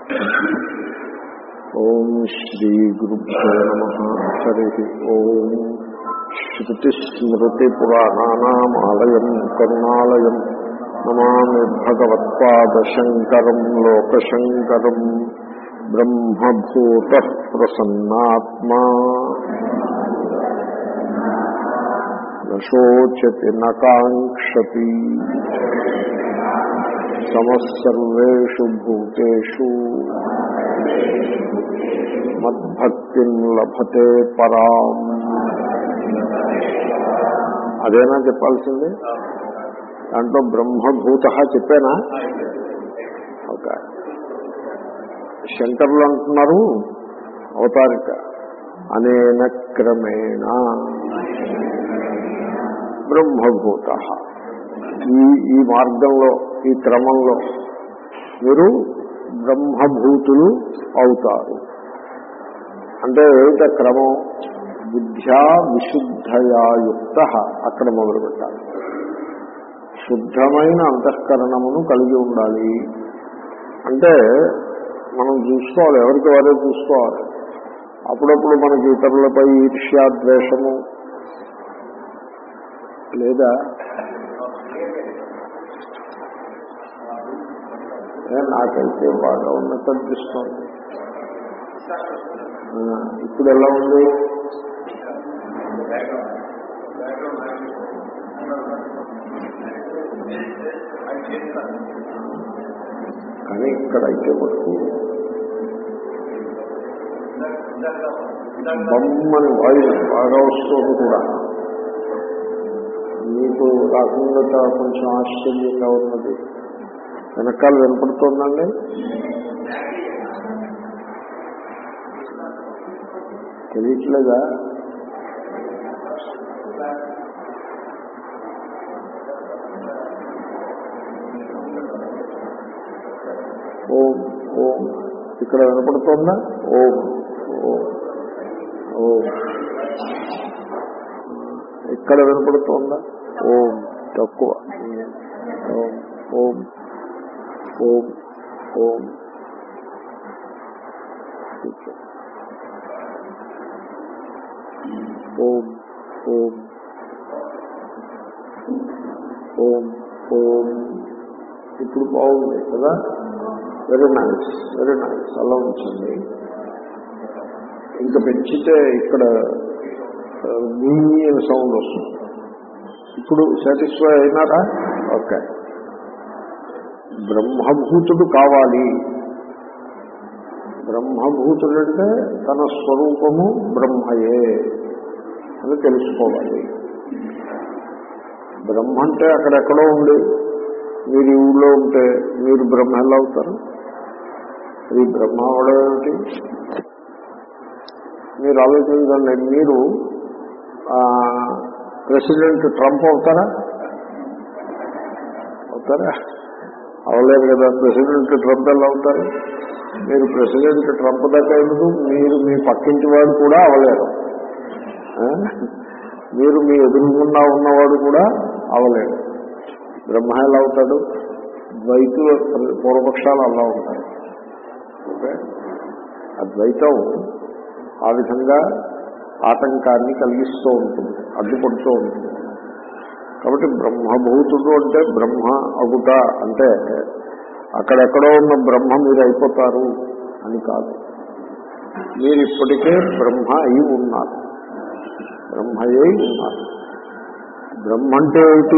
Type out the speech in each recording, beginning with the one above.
ఓం శ్రీ గురుభ్యో నమ హరి ఓం శ్రుతిస్మృతిపురాణానామాలయం కరుణాలయం నమామి భగవత్పాదశంకరం లోకశంకరం బ్రహ్మభూత ప్రసన్నాత్మా నోచతి నకాంక్షతి సమస్సర్వేషు భూతేషు మద్భక్తిం లభతే పరాం అదేనా చెప్పాల్సింది దాంట్లో బ్రహ్మభూత చెప్పానా ఓకే శంకరులు అంటున్నారు అవతారిక అనేన క్రమేణ బ్రహ్మభూత ఈ ఈ మార్గంలో ఈ క్రమంలో మీరు బ్రహ్మభూతులు అవుతారు అంటే ఏమిట క్రమం బుద్ధ్యా విశుద్ధయాయుక్త అక్కడ మొదలు పెట్టాలి శుద్ధమైన అంతఃకరణమును కలిగి ఉండాలి అంటే మనం చూసుకోవాలి ఎవరికి వారే చూసుకోవాలి అప్పుడప్పుడు మనకి ఇతరులపై ఈర్ష్యాద్వేషము లేదా నాకైతే బాగా ఉన్నట్టు అనిపిస్తోంది ఇప్పుడు ఎలా ఉంది కానీ ఇక్కడ అయితే మటుకు బొమ్మని వాయు బాగా వస్తుంది కూడా మీకు రాకుండా కొంచెం ఆశ్చర్యంగా ఉన్నది వెనకాల వినపడుతోందండి తెలియట్లేదా ఓం ఓం ఇక్కడ వినపడుతోందా ఓం ఓం ఓం ఇక్కడ వినపడుతోందా ఓం తక్కువ ఓం ఓం ఓం ఓం ఓం ఓం ఓం ఓం ఇప్పుడు బాగుంది కదా వెరీ నైస్ వెరీ నైస్ అలా ఉంచండి ఇంకా పెంచితే ఇక్కడ అని సౌండ్ వస్తుంది ఇప్పుడు సాటిస్ఫై అయినారా ఓకే బ్రహ్మభూతుడు కావాలి బ్రహ్మభూతుడు అంటే తన స్వరూపము బ్రహ్మయే అని తెలుసుకోవాలి బ్రహ్మ అంటే అక్కడెక్కడో ఉంది మీరు ఈ ఊళ్ళో ఉంటే మీరు బ్రహ్మ ఎలా అవుతారు ఈ బ్రహ్మ అవడం ఏమిటి మీరు ఆలోచించండి మీరు ప్రెసిడెంట్ ట్రంప్ అవుతారా అవుతారా అవలేదు కదా ప్రెసిడెంట్ ట్రంప్ ఎలా అవుతారు మీరు ప్రెసిడెంట్ ట్రంప్ దాకా ఎందుకు మీరు మీ పక్కింటి వాడు కూడా అవలేరు మీరు మీ ఎదురుగుండా ఉన్నవాడు కూడా అవలేడు బ్రహ్మ ఎలా అవుతాడు ద్వైతుల పూర్వపక్షాలు అలా ఉంటాయి ఓకే అద్వైతం ఆ విధంగా ఆటంకాన్ని కలిగిస్తూ ఉంటుంది అడ్డుపడుతూ ఉంటుంది కాబట్టి బ్రహ్మభూతుడు అంటే బ్రహ్మ అగుట అంటే అక్కడెక్కడో ఉన్న బ్రహ్మ మీరు అయిపోతారు అని కాదు మీరు ఇప్పటికే బ్రహ్మ అయి ఉన్నారు బ్రహ్మయ్యే ఉన్నారు బ్రహ్మ అంటే ఏమిటి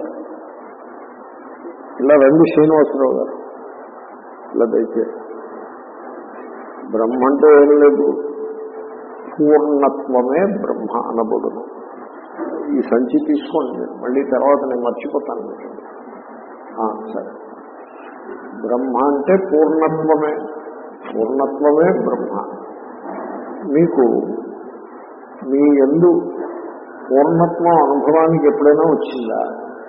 ఇలా రండి శ్రీనివాసరావు గారు ఇలా దయచేసి బ్రహ్మ అంటే ఏం లేదు పూర్ణత్వమే బ్రహ్మ అనబడును ఈ సంచి తీసుకోండి మీరు మళ్ళీ తర్వాత నేను మర్చిపోతాను మీకు సరే బ్రహ్మ అంటే పూర్ణత్వమే పూర్ణత్వమే బ్రహ్మ మీకు మీ ఎందు పూర్ణత్వం అనుభవానికి ఎప్పుడైనా వచ్చిందా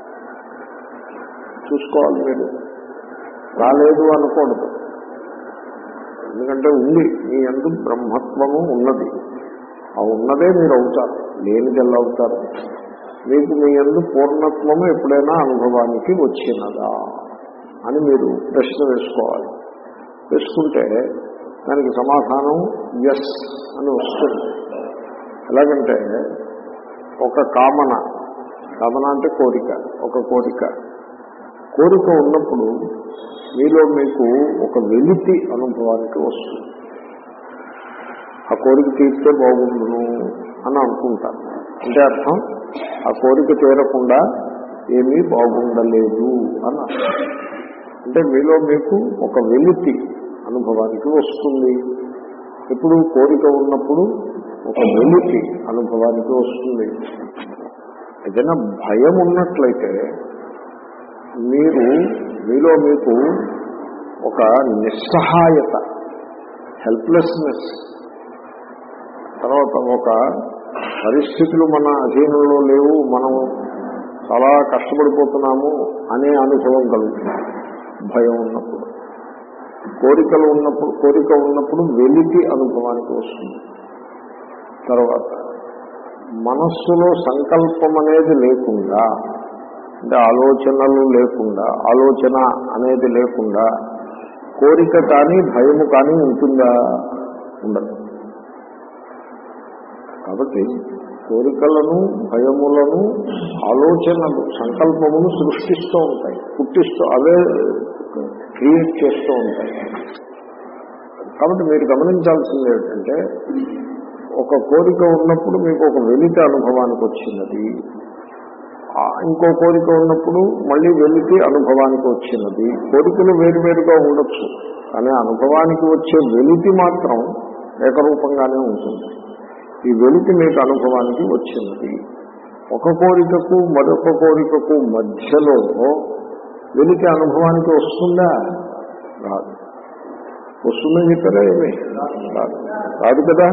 చూసుకోవాలి మీరు రాలేదు అనకూడదు ఎందుకంటే ఉంది మీ ఎందు బ్రహ్మత్వము ఉన్నది ఆ ఉన్నదే మీరు అవుతారు లేనిది ఎలా అవుతారు మీకు మీ ఎందు పూర్ణత్వము ఎప్పుడైనా అనుభవానికి వచ్చినదా అని మీరు ప్రశ్న వేసుకోవాలి వేసుకుంటే దానికి సమాధానం ఎస్ అని వస్తుంది ఎలాగంటే ఒక కామన కామన అంటే కోరిక ఒక కోరిక కోరిక ఉన్నప్పుడు మీలో మీకు ఒక వెలితి అనుభవానికి వస్తుంది ఆ కోరిక తీరితే బాగుండును అని అనుకుంటారు అంటే అర్థం ఆ కోరిక తీరకుండా ఏమీ బాగుండలేదు అని అర్థం అంటే మీలో మీకు ఒక వెలితి అనుభవానికి వస్తుంది ఇప్పుడు కోరిక ఉన్నప్పుడు ఒక వెలితి అనుభవానికి వస్తుంది ఏదైనా భయం ఉన్నట్లయితే మీరు మీలో మీకు ఒక నిస్సహాయత హెల్ప్లెస్నెస్ తర్వాత ఒక పరిస్థితులు మన అధీనంలో లేవు మనం చాలా కష్టపడిపోతున్నాము అనే అనుభవం కలుగుతుంది భయం ఉన్నప్పుడు కోరికలు ఉన్నప్పుడు కోరిక ఉన్నప్పుడు వెలితి అనుభవానికి వస్తుంది తర్వాత మనస్సులో సంకల్పం అనేది లేకుండా అంటే ఆలోచనలు లేకుండా ఆలోచన అనేది లేకుండా కోరిక కానీ భయము కానీ ఉంటుందా ఉండదు కాబట్టి కోరికలను భయములను ఆలోచనలు సంకల్పమును సృష్టిస్తూ ఉంటాయి పుట్టిస్తూ అవే క్రియేట్ చేస్తూ ఉంటాయి కాబట్టి మీరు గమనించాల్సింది ఏంటంటే ఒక కోరిక ఉన్నప్పుడు మీకు ఒక వెలితి అనుభవానికి వచ్చినది ఆ ఇంకో కోరిక ఉన్నప్పుడు మళ్ళీ వెలితి అనుభవానికి వచ్చినది కోరికలు వేరువేరుగా ఉండొచ్చు కానీ అనుభవానికి వచ్చే వెలితి మాత్రం ఏకరూపంగానే ఉంటుంది ఈ వెలితి మీకు అనుభవానికి వచ్చినది ఒక కోరికకు మరొక కోరికకు మధ్యలో వెలితి అనుభవానికి వస్తుందా రాదు వస్తుందని చెప్పారా ఏమి రాదు రాదు కదా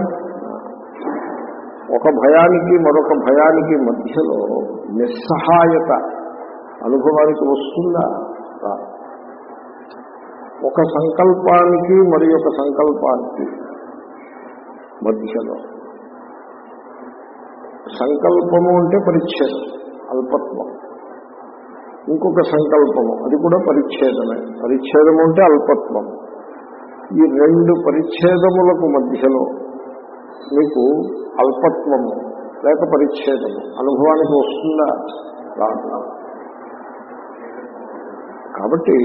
ఒక భయానికి మరొక భయానికి మధ్యలో నిస్సహాయత అనుభవానికి వస్తుందా రాదు ఒక సంకల్పానికి మరి ఒక సంకల్పానికి మధ్యలో సంకల్పము అంటే పరిచ్ఛేదం అల్పత్వం ఇంకొక సంకల్పము అది కూడా పరిచ్ఛేదమే పరిచ్ఛేదము అంటే అల్పత్వం ఈ రెండు పరిచ్ఛేదములకు మధ్యలో మీకు అల్పత్వము లేక పరిచ్ఛేదము అనుభవానికి వస్తుందా రాదు కాబట్టి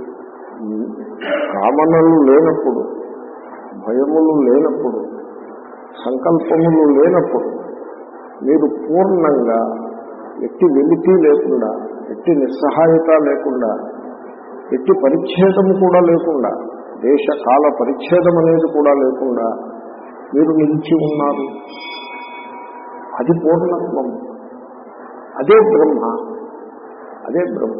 కామనలు లేనప్పుడు భయములు లేనప్పుడు సంకల్పములు లేనప్పుడు మీరు పూర్ణంగా ఎట్టి వెలితి లేకుండా ఎట్టి నిస్సహాయత లేకుండా ఎట్టి పరిచ్ఛేదము కూడా లేకుండా దేశ కాల పరిచ్ఛేదం అనేది కూడా లేకుండా మీరు నిలిచి ఉన్నారు అది పూర్ణత్వం అదే బ్రహ్మ అదే బ్రహ్మ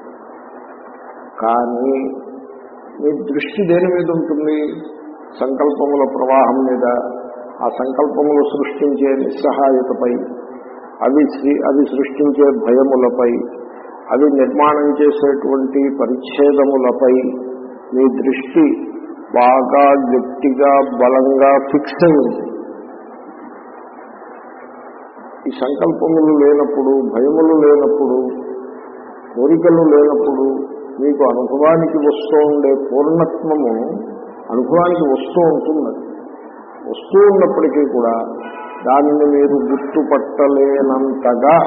కానీ మీ దృష్టి దేని మీద ఉంటుంది సంకల్పముల ప్రవాహం మీద ఆ సంకల్పములు సృష్టించే నిస్సహాయతపై అవి అవి సృష్టించే భయములపై అవి నిర్మాణం చేసేటువంటి పరిచ్ఛేదములపై మీ దృష్టి బాగా గట్టిగా బలంగా ఫిక్స్ అయి ఉంది ఈ సంకల్పములు లేనప్పుడు భయములు లేనప్పుడు కోరికలు లేనప్పుడు మీకు అనుభవానికి వస్తూ ఉండే పూర్ణత్వము అనుభవానికి వస్తూ ఉంటుంది వస్తూ ఉన్నప్పటికీ కూడా దానిని మీరు గుర్తుపట్టలేనంతగా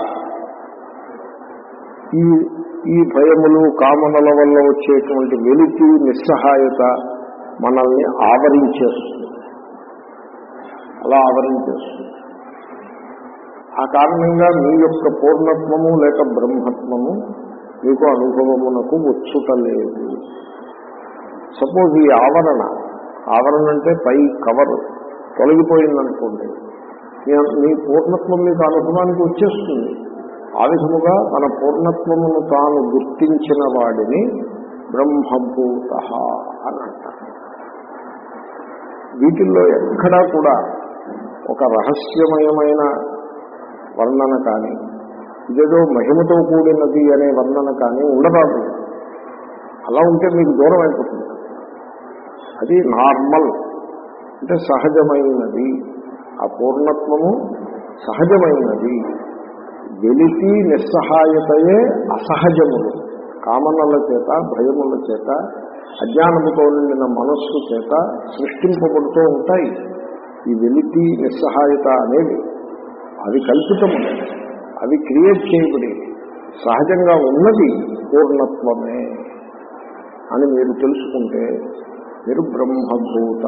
ఈ ఈ భయములు కామనల వల్ల వచ్చేటువంటి వెలితి నిస్సహాయత మనల్ని ఆవరించేస్తుంది అలా ఆవరించేస్తుంది ఆ కారణంగా మీ యొక్క పూర్ణత్వము లేక బ్రహ్మత్వము మీకు అనుభవమునకు వచ్చుటలేదు సపోజ్ ఈ ఆవరణ ఆవరణ అంటే పై కవర్ తొలగిపోయిందనుకోండి మీ- మీ పూర్ణత్వం మీకు అనుభవానికి వచ్చేస్తుంది ఆ విధముగా తన పూర్ణత్వమును తాను గుర్తించిన వాడిని బ్రహ్మభూత అని అంటారు వీటిల్లో ఎక్కడా కూడా ఒక రహస్యమయమైన వర్ణన కానీ ఇదేదో మహిమతో కూడినది అనే వర్ణన కానీ ఉండరాదు అలా ఉంటే మీకు దూరం అయిపోతుంది అది నార్మల్ అంటే సహజమైనది ఆ పూర్ణత్వము సహజమైనది వెలితి నిస్సహాయతయే అసహజములు కామనల చేత భయముల చేత అజ్ఞానముతో నిండిన మనస్సు చేత సృష్టింపబడుతూ ఉంటాయి ఈ వెలితి నిస్సహాయత అనేవి అవి కల్పితము అవి క్రియేట్ చేయబడి సహజంగా ఉన్నది పూర్ణత్వమే అని మీరు తెలుసుకుంటే మీరు బ్రహ్మభూత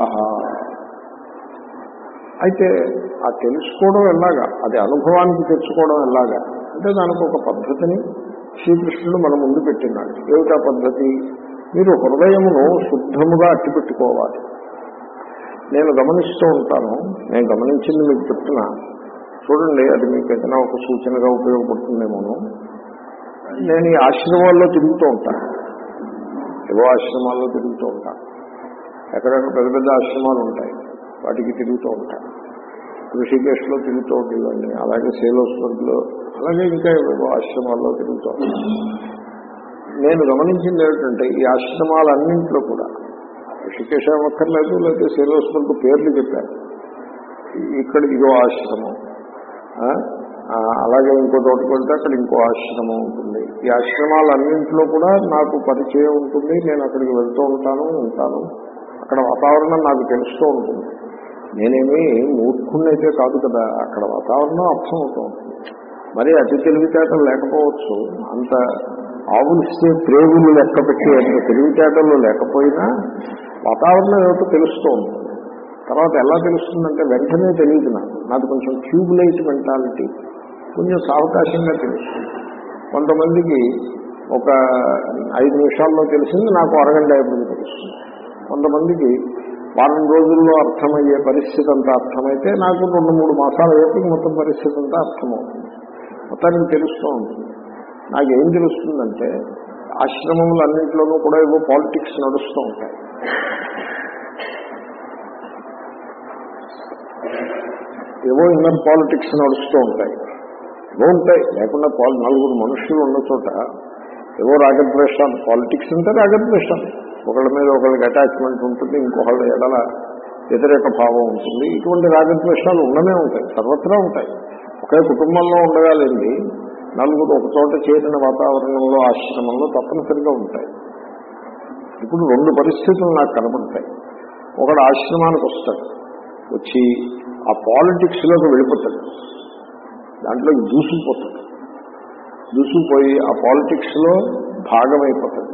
అయితే ఆ తెలుసుకోవడం ఎలాగా అది అనుభవానికి తెచ్చుకోవడం ఎలాగా అంటే దానికి ఒక పద్ధతిని శ్రీకృష్ణుడు మన ముందు పెట్టినాడు ఏమిటా పద్ధతి మీరు హృదయమును శుద్ధముగా అట్టిపెట్టుకోవాలి నేను గమనిస్తూ ఉంటాను నేను గమనించింది మీకు చెప్తున్నా చూడండి అది మీకు ఏదైనా ఒక సూచనగా ఉపయోగపడుతుందేమోను నేను ఈ ఆశ్రమాల్లో తిరుగుతూ ఉంటాను ఏవో ఆశ్రమాల్లో తిరుగుతూ ఉంటాను ఎక్కడెక్కడ పెద్ద పెద్ద ఆశ్రమాలు ఉంటాయి వాటికి తిరుగుతూ ఉంటాను ఋషికేశ్లో తిరుగుతూ ఉండేవాడిని అలాగే సేలోస్వర్గ్లో అలాగే ఇంకా ఏవో ఆశ్రమాల్లో తిరుగుతూ ఉంటాను నేను గమనించింది ఏమిటంటే ఈ ఆశ్రమాలన్నింటిలో కూడా ఋషికేశ అక్కర్లేదు లేకపోతే సేలోస్వర్గ్ పేర్లు చెప్పారు ఇక్కడ ఇదో ఆశ్రమం ఆ, ఆ, అలాగే ఇంకో చోటుకు వెళ్తే అక్కడ ఇంకో ఆశ్రమం ఉంటుంది ఈ ఆశ్రమాలన్నింటిలో కూడా నాకు పరిచయం ఉంటుంది నేను అక్కడికి వెళ్తూ ఉంటాను ఉంటాను అక్కడ వాతావరణం నాకు తెలుస్తూ ఉంటుంది నేనేమి మూర్ఖుణ్ణైతే కాదు కదా అక్కడ వాతావరణం అర్థం అవుతూ ఉంటుంది మరి అతి తెలివితేటలు లేకపోవచ్చు అంత ఆవులిస్తే ప్రేగులు లెక్క పెట్టి అంత తెలివితేటలు లేకపోయినా వాతావరణం ఏమిటో తెలుస్తూ ఉంటుంది తర్వాత ఎలా తెలుస్తుందంటే వెంటనే తెలియదు నాకు నాకు కొంచెం ట్యూబ్లైట్ మెంటాలిటీ కొంచెం సావకాశంగా తెలుస్తుంది కొంతమందికి ఒక ఐదు నిమిషాల్లో తెలిసింది నాకు అరగంట అయిపోయింది తెలుస్తుంది కొంతమందికి వారం రోజుల్లో అర్థమయ్యే పరిస్థితి అంతా అర్థమైతే నాకు రెండు మూడు మాసాల వైపు మొత్తం పరిస్థితి అంతా అర్థమవుతుంది మొత్తానికి తెలుస్తూ ఉంటుంది నాకేం తెలుస్తుందంటే ఆశ్రమములన్నింటిలోనూ కూడా ఏవో పాలిటిక్స్ నడుస్తూ ఉంటాయి ఏవో ఇన్నర్ పాలిటిక్స్ నడుస్తూ ఉంటాయి ఏవో ఉంటాయి లేకుండా పాలి నలుగురు మనుషులు ఉన్న చోట ఏవో రాగద్వేషాలు పాలిటిక్స్ అంటే రాగద్వేషాలు ఒకళ్ళ మీద ఒకళ్ళకి అటాచ్మెంట్ ఉంటుంది ఇంకొకళ్ళ ఎడల వ్యతిరేక భావం ఉంటుంది ఇటువంటి రాగద్వేషాలు ఉండనే ఉంటాయి సర్వత్రా ఉంటాయి ఒకే కుటుంబంలో ఉండగాలండి నలుగురు ఒక చోట చేరిన వాతావరణంలో ఆశ్రమంలో తప్పనిసరిగా ఉంటాయి ఇప్పుడు రెండు పరిస్థితులు నాకు కనబడతాయి ఒకడు ఆశ్రమానికి వస్తాడు వచ్చి ఆ పాలిటిక్స్ లోకి వెళ్ళిపోతాడు దాంట్లోకి దూసుకుపోతాడు దూసుకుపోయి ఆ పాలిటిక్స్ లో భాగమైపోతాడు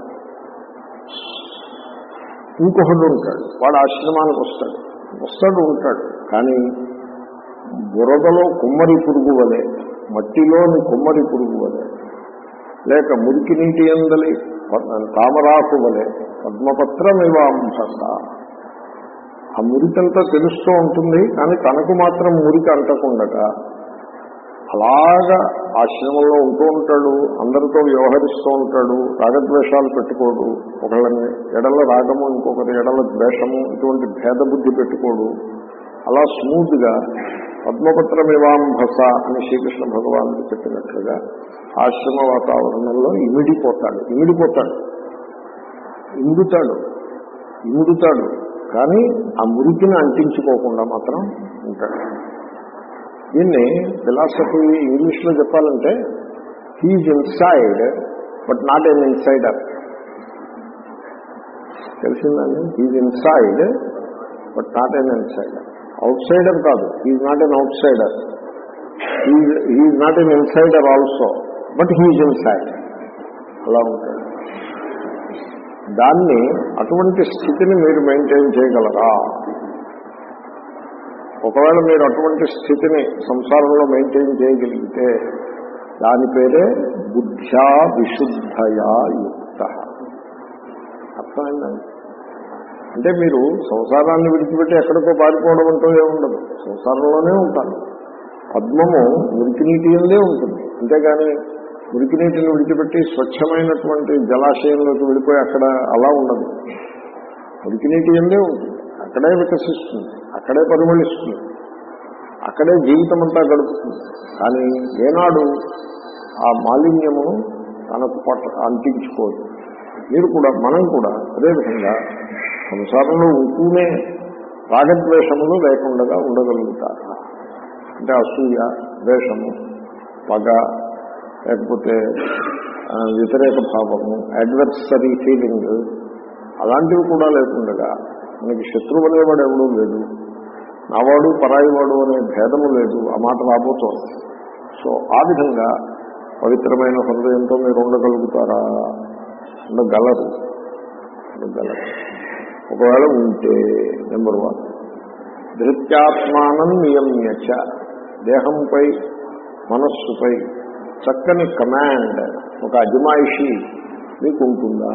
ఇంకొకడు ఉంటాడు వాడు ఆశ్రమానికి వస్తాడు వస్తాడు ఉంటాడు కానీ బురదలో కుమ్మరి పురుగు వలె మట్టిలోని కుమ్మరి పురుగు వలె లేక మురికి నీటి ఎందలి తామరాకు వలె పద్మపత్రమివాంస ఆ మురికంతా తెలుస్తూ ఉంటుంది కానీ తనకు మాత్రం మురికి అంటకుండగా అలాగా ఆశ్రమంలో ఉంటూ ఉంటాడు అందరితో వ్యవహరిస్తూ ఉంటాడు రాగద్వేషాలు పెట్టుకోడు ఒకళ్ళని ఎడల రాగము ఇంకొకరి ఎడల ద్వేషము ఇటువంటి భేద బుద్ధి పెట్టుకోడు అలా స్మూత్ గా పద్మపత్రమివాంభస అని శ్రీకృష్ణ భగవానుడు చెప్పినట్లుగా ఆశ్రమ వాతావరణంలో ఇమిడిపోతాడు ఇమిడిపోతాడు ఇముడుతాడు ఇముడుతాడు కానీ ఆ మురికిని అంటించుకోకుండా మాత్రం ఉంటాడు దీన్ని ఫిలాసఫీ ఇంగ్లీష్ లో చెప్పాలంటే he's inside but not an insider తెలిసిందండి he's inside but not an insider outsider కాదు he's not an outsider he's not an insider also but he's inside అలా ఉంటాడు దాన్ని అటువంటి స్థితిని మీరు మెయింటైన్ చేయగలరా ఒకవేళ మీరు అటువంటి స్థితిని సంసారంలో మెయింటైన్ చేయగలిగితే దాని పేరే బుద్ధ్యా విశుద్ధయా యుక్త అర్థమైందండి అంటే మీరు సంసారాన్ని విడిచిపెట్టి ఎక్కడికో పారిపోవడం అంటూ ఏముండదు సంసారంలోనే ఉంటారు పద్మము మురికి నీటి ఎందే ఉంటుంది అంతేగాని మురికి నీటిని విడిచిపెట్టి స్వచ్ఛమైనటువంటి జలాశయంలోకి వెళ్ళిపోయి అక్కడ అలా ఉండదు మురికి నీటి ఎందే ఉంటుంది అక్కడే వికసిస్తుంది అక్కడే పరిమళిస్తుంది అక్కడే జీవితం అంతా గడుపుతుంది కానీ ఏనాడు ఆ మాలిన్యమును తనకు పట్ట అంటించుకోదు మీరు కూడా మనం కూడా అదేవిధంగా సంసారంలో ఉంటూనే రాగద్వేషములు లేకుండా ఉండగలుగుతారు అంటే అసూయ ద్వేషము పగ లేకపోతే ఆ, వ్యతిరేక భావము అడ్వర్సరీ ఫీలింగ్ అలాంటివి కూడా లేకుండగా మనకి శత్రువు అనేవాడు ఎవడూ లేదు నావాడు పరాయివాడు అనే భేదము లేదు ఆ మాట రాబోతోంది సో ఆ విధంగా పవిత్రమైన హృదయంతో మీరు ఉండగలుగుతారా ఉండగలరు ఉండగలరు ఒకవేళ ఉంటే నెంబర్ వన్ ధృత్యాత్మానం నియమ్యచ దేహంపై మనస్సుపై చక్కని కమాండ్ ఒక అజమాయిషి మీకు ఉంటుందా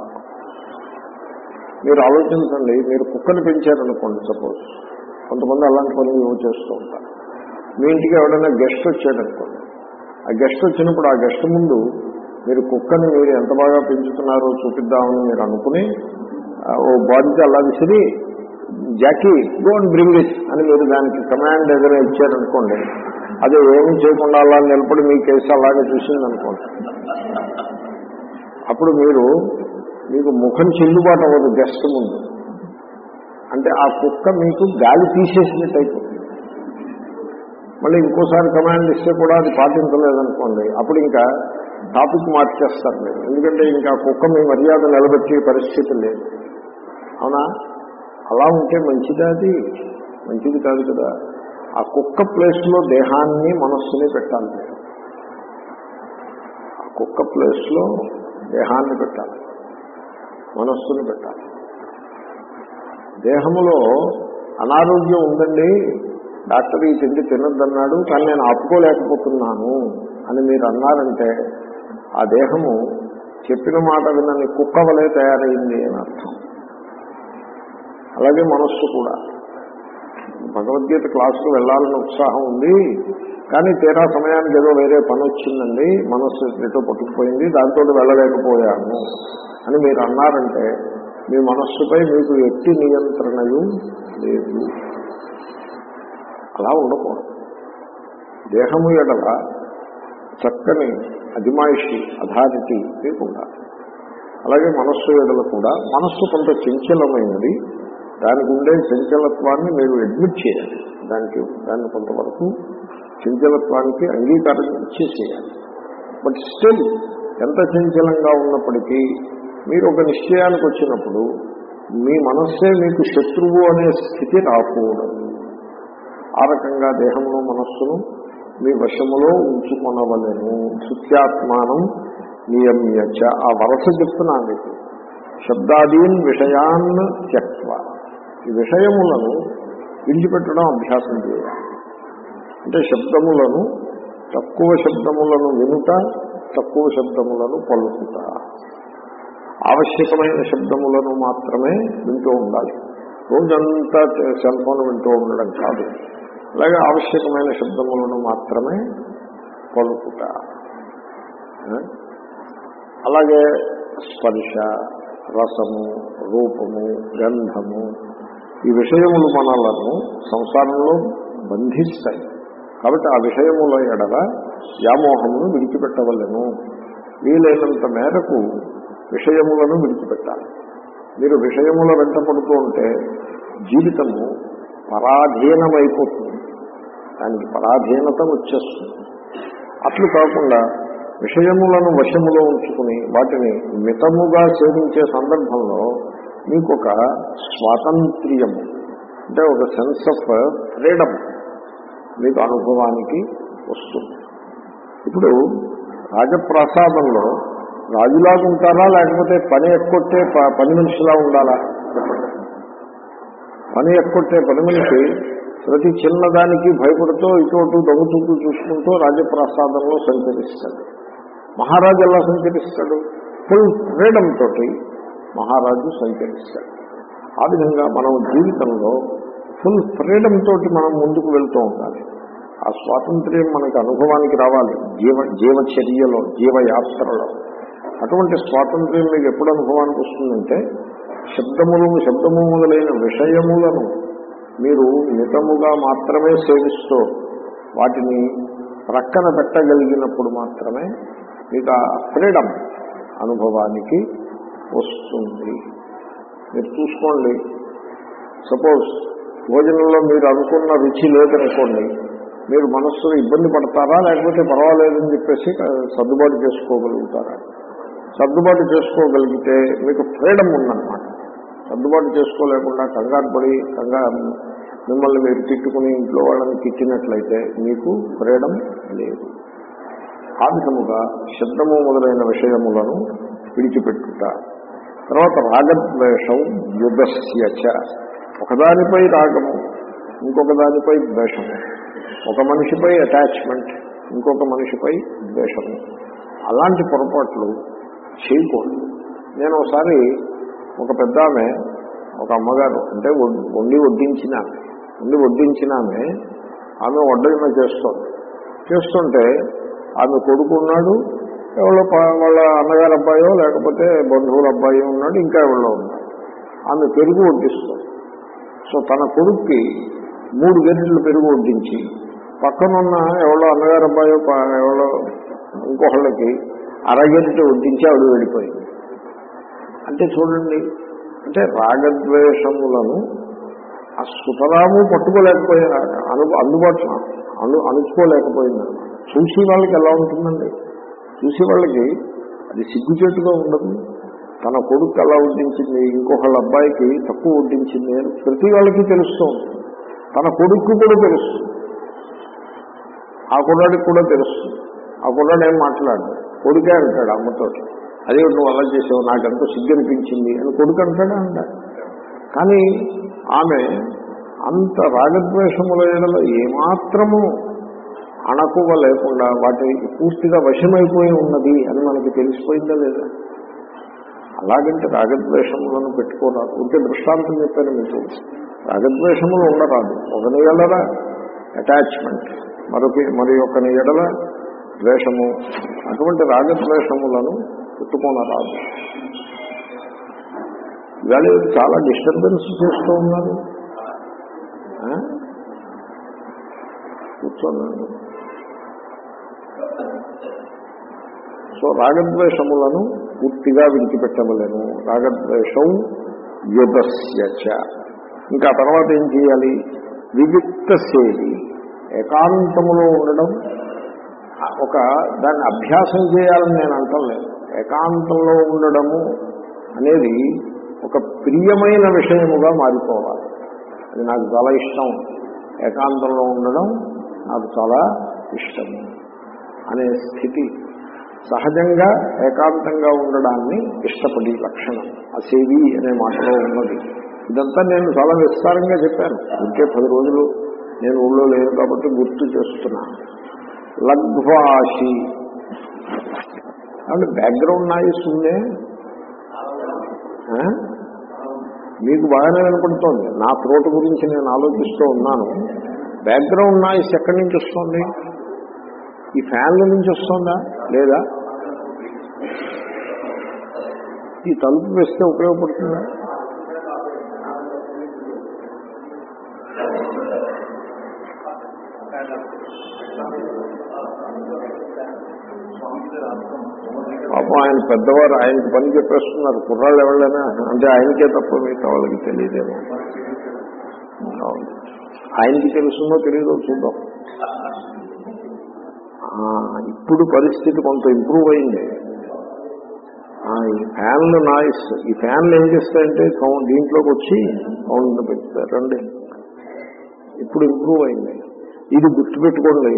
మీరు ఆలోచించండి మీరు కుక్కను పెంచారనుకోండి సపోజ్ కొంతమంది అలాంటి పనులు ఏవో చేస్తూ ఉంటారు మీ ఇంటికి ఎవరైనా గెస్ట్ వచ్చాడనుకోండి ఆ గెస్ట్ వచ్చినప్పుడు ఆ గెస్ట్ ముందు మీరు కుక్కని మీరు ఎంత బాగా పెంచుతున్నారో చూపిద్దామని మీరు అనుకుని ఆ, ఓ బాడీకి అలా విసిరి Jackie go and bring it అని మీరు దానికి కమాండ్ ఏదైనా ఇచ్చారనుకోండి అది ఏమీ చేయకుండా అలా నిలబడి మీ కేసు అలాగే చూసింది అనుకోండి అప్పుడు మీరు మీకు ముఖం చెల్లుబాటు అవ్వదు గెస్ట్ ముందు అంటే ఆ కుక్క మీకు గాలి తీసేసినట్టు అయిపోతుంది మళ్ళీ ఇంకోసారి కమాండ్ ఇస్తే కూడా అది పాటించలేదనుకోండి అప్పుడు ఇంకా టాపిక్ మార్చేస్తారు మీరు ఎందుకంటే ఇంకా కుక్క మీ మర్యాద నిలబెట్టే పరిస్థితి లేదు అవునా అలా ఉంటే మంచిదా అది మంచిది కాదు కదా ఆ కుక్క ప్లేస్లో దేహాన్ని మనస్సుని పెట్టాలి మీరు ఆ కుక్క ప్లేస్లో దేహాన్ని పెట్టాలి మనస్సుని పెట్టాలి దేహములో అనారోగ్యం ఉందండి డాక్టర్ ఈ తిండి తినద్దన్నాడు కానీ నేను ఆపుకోలేకపోతున్నాను అని మీరు అన్నారంటే ఆ దేహము చెప్పిన మాట వినని కుక్క వలె తయారైంది అని అర్థం అలాగే మనస్సు కూడా భగవద్గీత క్లాసుకు వెళ్ళాలని ఉత్సాహం ఉంది కానీ తీరా సమయానికి ఏదో వేరే పని వచ్చిందండి మనస్సు ఎటో పట్టుకుపోయింది దాంతో వెళ్ళలేకపోయాను అని మీరు అన్నారంటే మీ మనస్సుపై మీకు ఎట్టి నియంత్రణయు లేదు అలా ఉండకూడదు దేహము ఎడల చక్కని అజమాయిషి అథారిటీ మీకు ఉండాలి అలాగే మనస్సు ఎడల కూడా మనస్సు కొంత చంచలమైనది దానికి ఉండే చంచలత్వాన్ని మీరు అడ్మిట్ చేయాలి దానికి దాన్ని కొంతవరకు చంచలత్వానికి అంగీకారం ఇచ్చేసేయాలి బట్ స్టిల్ ఎంత చంచలంగా ఉన్నప్పటికీ మీరు ఒక నిశ్చయానికి వచ్చినప్పుడు మీ మనస్సే మీకు శత్రువు అనే స్థితి రాకూడదు ఆ రకంగా దేహమును మనస్సును మీ వశములో ఉంచుకొనవలను సుత్యాత్మానం నియమ్యచ ఆ వరస చెప్తున్నా మీకు శబ్దాదీన్ విషయాన్ త్యక్వ ఈ విషయములను విడిచిపెట్టడం అభ్యాసం చేయాలి అంటే శబ్దములను తక్కువ శబ్దములను వినుట తక్కువ శబ్దములను పలుకుట ఆవశ్యకమైన శబ్దములను మాత్రమే వింటూ ఉండాలి రోజంతా సెల్ ఫోన్ వింటూ ఉండడం కాదు అలాగే ఆవశ్యకమైన శబ్దములను మాత్రమే పలుకుట ఆ? అలాగే స్పర్శ రసము రూపము గంధము ఈ విషయములు మనలను సంసారంలో బంధిస్తాయి కాబట్టి ఆ విషయముల ఎడల వ్యామోహమును విడిచిపెట్టవలను వీలైనంత మేరకు విషయములను విడిచిపెట్టాలి మీరు విషయముల వెంట పడుతూ ఉంటే జీవితము పరాధీనమైపోతుంది దానికి పరాధీనత వచ్చేస్తుంది అట్లు కాకుండా విషయములను వశములో ఉంచుకుని వాటిని మితముగా సేవించే సందర్భంలో మీకు ఒక స్వాతంత్ర్యము అంటే ఒక సెన్స్ ఆఫ్ ఫ్రీడమ్ మీకు అనుభవానికి వస్తుంది ఇప్పుడు రాజప్రసాదంలో రాజులాగా ఉంటారా లేకపోతే పని ఎక్కొట్టే ప- పని మనిషిలా ఉండాలా చెప్పండి పని ఎక్కొట్టే పని మనిషి ప్రతి చిన్నదానికి భయపడుతూ ఇటు దొంగచూపు చూసుకుంటూ రాజప్రసాదంలో సంచరిస్తాడు మహారాజు ఎలా సంచరిస్తాడు ఫుల్ ఫ్రీడమ్ తోటి మహారాజు సంచరిస్తాడు ఆ విధంగా మనం జీవితంలో ఫుల్ ఫ్రీడమ్ తోటి మనం ముందుకు వెళ్తూ ఉండాలి ఆ స్వాతంత్ర్యం మనకి అనుభవానికి రావాలి జీవ జీవచర్యలో జీవయాత్రలో అటువంటి స్వాతంత్ర్యం మీకు ఎప్పుడు అనుభవానికి వస్తుందంటే శబ్దములు శబ్దము మొదలైన విషయములను మీరు మితముగా మాత్రమే సేవిస్తూ వాటిని ప్రక్కన పెట్టగలిగినప్పుడు మాత్రమే మీకు ఆ ఫ్రీడమ్ అనుభవానికి వస్తుంది మీరు చూసుకోండి సపోజ్ భోజనంలో మీరు అనుకున్న రుచి లేదనుకోండి మీరు మనస్సులో ఇబ్బంది పడతారా లేకపోతే పర్వాలేదని చెప్పేసి సర్దుబాటు చేసుకోగలుగుతారా సర్దుబాటు చేసుకోగలిగితే మీకు ఫ్రీడమ్ ఉందన్నమాట సర్దుబాటు చేసుకోలేకుండా కంగారు పడి కంగారు మిమ్మల్ని మీరు తిట్టుకుని ఇంట్లో వాళ్ళని తిట్టినట్లయితే మీకు ఫ్రీడమ్ లేదు ఆ విధముగా శబ్దము మొదలైన విషయములను విడిచిపెట్టుట తర్వాత రాగద్వేషం యుగస్యచ ఒకదానిపై రాగము ఇంకొక దానిపై ద్వేషము ఒక మనిషిపై అటాచ్మెంట్ ఇంకొక మనిషిపై ద్వేషము అలాంటి పొరపాట్లు చేయకూడదు నేను ఒకసారి ఒక పెద్ద ఆమె ఒక అమ్మగారు అంటే వం- వండి వడ్డించిన ఆమె. వండి వడ్డించిన ఆమె ఆమె వడ్డన చేస్తోంది చేస్తుంటే ఆమె కొడుకున్నాడు ఎవరో ప- వాళ్ళ అన్నగారు అబ్బాయో లేకపోతే బంధువుల అబ్బాయో ఉన్నాడు ఇంకా ఎవరో ఉన్నాడు ఆమె పెరుగు వడ్డిస్తుంది సో తన కొడుక్కి మూడు గంటలు పెరుగు వడ్డించి పక్కనున్న ఎవరో అన్నగారు అబ్బాయో ప- ఎవరో ఇంకొకళ్ళకి అరగంట వడ్డించి ఆవిడ వెళ్ళిపోయింది అంటే చూడండి అంటే రాగద్వేషములను ఆ సుతరాము పట్టుకోలేకపోయిన అను అందుబాటులో అను అణుచుకోలేకపోయింది చూసి వాళ్ళకి ఎలా ఉంటుందండి చూసి వాళ్ళకి అది సిగ్గుచేటుగా ఉండదు తన కొడుకు ఎలా వడ్డించింది ఇంకొకళ్ళ అబ్బాయికి తక్కువ వడ్డించింది అని ప్రతి వాళ్ళకి తెలుస్తూ ఉంటుంది తన కొడుకు కూడా తెలుస్తుంది ఆ కుర్రాడికి కూడా తెలుస్తుంది ఆ కుర్రాడు ఏం మాట్లాడు కొడుకే అంటాడు అమ్మతో అదే నువ్వు అలా చేసావు నాకెంతో సిగ్గు అనిపించింది అని కొడుకు అంటాడా అంట కానీ ఆమె అంత రాగద్వేషముల ఎడల ఏమాత్రము అణకువ లేకుండా వాటి పూర్తిగా వశమైపోయి ఉన్నది అని మనకి తెలిసిపోయిందా లేదా అలాగంటే రాగద్వేషములను పెట్టుకోరాదు ఉంటే దృష్టాంతం చెప్పాను మీకు రాగద్వేషములు ఉండరాదు ఒకని ఎడల అటాచ్మెంట్ మరొక మరి ఒకని ఎడల ద్వేషము అటువంటి రాగద్వేషములను పెట్టుకోనరాదు ఇవాళ చాలా డిస్టర్బెన్స్ చేస్తూ ఉన్నారు ఆ? కూర్చోండి సో రాగద్వేషములను పూర్తిగా విడిచిపెట్టవలేను రాగద్వేషం యుగస్యచ ఇంకా తర్వాత ఏం చేయాలి వివిక్త సేవి ఏకాంతములో ఉండడం ఒక దాన్ని అభ్యాసం చేయాలని నేను అంటలేదు ఏకాంతంలో ఉండడము అనేది ఒక ప్రియమైన విషయముగా మారిపోవాలి అది నాకు చాలా ఇష్టం ఏకాంతంలో ఉండడం నాకు చాలా ఇష్టం అనే స్థితి సహజంగా ఏకాంతంగా ఉండడాన్ని ఇష్టపడి లక్షణం అసేవి అనే మాటలో ఉన్నది ఇదంతా నేను చాలా విస్తారంగా చెప్పాను ఇంకే పది రోజులు నేను ఊళ్ళో లేను కాబట్టి గుర్తు చేస్తున్నా లగ్వాషి అంటే బ్యాక్గ్రౌండ్ నాయిస్ ఉందే ఆ? మీకు బాగానే వినపడుతోంది నా త్రోట గురించి నేను ఆలోచిస్తూ ఉన్నాను బ్యాక్గ్రౌండ్ నాయిస్ ఎక్కడి నుంచి వస్తుంది ఈ ఫ్యాన్ల నుంచి వస్తుందా లేదా ఈ తలుపు వేస్తే ఉపయోగపడుతుందా పాపం ఆయన పెద్దవారు ఆయనకి పని చెప్పేస్తున్నారు కుర్రాళ్ళు ఎవరైనా అంటే ఆయనకే తప్ప మిగతా వాళ్ళకి తెలియదేమో అవును. ఆయనకి తెలుస్తుందో తెలియదో చూద్దాం ఆ, ఇప్పుడు పరిస్థితి కొంత ఇంప్రూవ్ అయింది ఆ, ఈ ఫ్యాన్లు నాయిస్ ఈ ఫ్యాన్లు ఏం చేస్తాయంటే సౌండ్ దీంట్లోకి వచ్చి సౌండ్ పెడతారు రండి ఇప్పుడు ఇంప్రూవ్ అయింది ఇది గుర్తుపెట్టుకోండి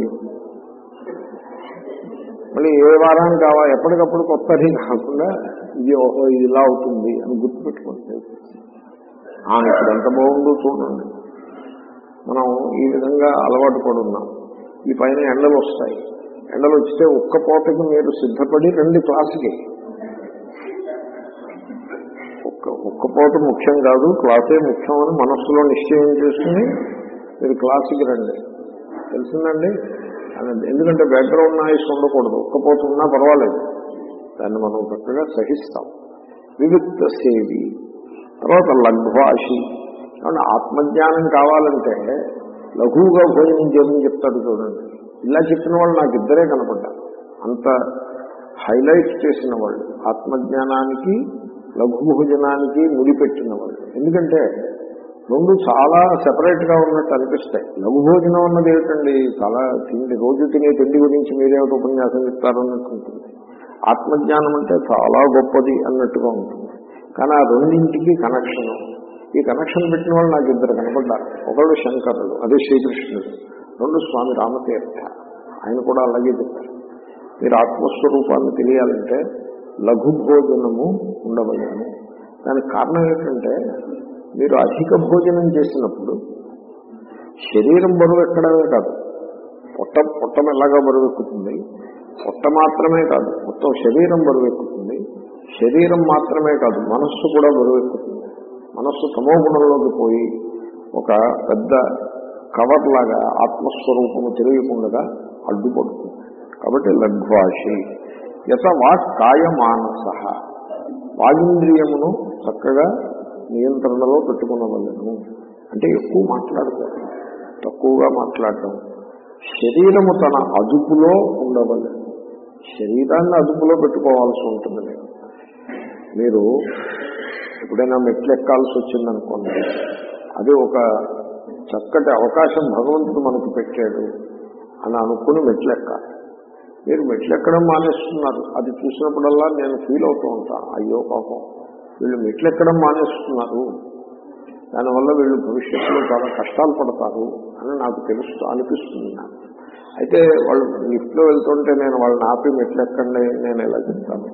మళ్ళీ ఏ వారానికి కావా ఎప్పటికప్పుడు కొత్తది కాకుండా ఇది ఓహో ఇది ఇలా అవుతుంది అని గుర్తుపెట్టుకోండి ఆ, ఇప్పుడు ఎంత బాగుందో చూడండి మనం ఈ విధంగా అలవాటు పడున్నాం ఈ పైన ఎండలు వస్తాయి ఎండలు వస్తే ఒక్క పూటకి మీరు సిద్ధపడి రెండు క్లాసుకి ఒక్క ఒక్క పూట ముఖ్యం కాదు క్లాసే ముఖ్యం అని మనస్సులో నిశ్చయం చేసుకుని మీరు క్లాసుకి రండి తెలిసిందండి అని- ఎందుకంటే బ్యాక్గ్రౌండ్ నాయిస్ ఉండకూడదు ఒక్క పూట ఉన్నా పర్వాలేదు దాన్ని మనం చక్కగా సహిస్తాం వివిక్త సేవి తర్వాత లఘ్వాషి కాబట్టి ఆత్మజ్ఞానం కావాలంటే లఘువుగా భోజనం చేయమని చెప్తాడు చూడండి ఇలా చెప్పిన వాళ్ళు నాకు ఇద్దరే కనపడ్డారు అంత హైలైట్ చేసిన వాళ్ళు ఆత్మజ్ఞానానికి లఘు భోజనానికి ముడిపెట్టిన వాళ్ళు ఎందుకంటే రెండు చాలా సెపరేట్ గా ఉన్నట్టు అనిపిస్తాయి లఘు భోజనం అన్నది ఏమిటండి చాలా తిండి రోజు తినే తిండి గురించి మీరేమిటి ఉపన్యాసం చెప్తారు అన్నట్టు ఉంటుంది ఆత్మజ్ఞానం అంటే చాలా గొప్పది అన్నట్టుగా ఉంటుంది కానీ ఆ రెండింటికి కనెక్షన్ ఈ కనెక్షన్ పెట్టిన వాళ్ళు నాకు ఇద్దరు కనపడ్డారు ఒకళ్ళు శంకరుడు అదే శ్రీకృష్ణుడు రెండు స్వామి రామతీర్థ ఆయన కూడా అలాగే చెప్పారు మీరు ఆత్మస్వరూపాన్ని తెలియాలంటే లఘు భోజనము ఉండవలేము దానికి కారణం ఏంటంటే మీరు అధిక భోజనం చేసినప్పుడు శరీరం బరువు ఎక్కడమే కాదు పొట్ట పొట్ట మెల్లగా బరువు ఎక్కుతుంది పొట్ట మాత్రమే కాదు మొత్తం శరీరం బరువు ఎక్కుతుంది శరీరం మాత్రమే కాదు మనస్సు కూడా బరువు ఎక్కుతుంది మనస్సు తమో గుణంలోకి పోయి ఒక పెద్ద కవర్ లాగా ఆత్మస్వరూపము తెలియకుండా అడ్డుపడుతుంది కాబట్టి లఘ్వాషి యత వాక్ కాయ మానస వాగింద్రియమును చక్కగా నియంత్రణలో పెట్టుకునవలను అంటే ఎక్కువ మాట్లాడకూడదు తక్కువగా మాట్లాడటం శరీరము తన అదుపులో ఉండవలను శరీరాన్ని అదుపులో పెట్టుకోవాల్సి ఉంటుంది మీరు మీరు ఎప్పుడైనా మెట్లు ఎక్కాల్సి వచ్చిందనుకోండి అది ఒక చక్కటి అవకాశం భగవంతుడు మనకు పెట్టాడు అని అనుకుని మెట్లు ఎక్కాలి మీరు మెట్లు ఎక్కడం మానేస్తున్నారు అది చూసినప్పుడల్లా నేను ఫీల్ అవుతూ ఉంటాను అయ్యో పాపం వీళ్ళు మెట్లు ఎక్కడం మానేస్తున్నారు దానివల్ల వీళ్ళు భవిష్యత్తులో చాలా కష్టాలు పడతారు అని నాకు తెలుస్తూ అనిపిస్తుంది నాకు అయితే వాళ్ళు లిఫ్ట్లో వెళ్తుంటే నేను వాళ్ళని ఆపి మెట్లు ఎక్కండి నేను ఎలా చెప్తాను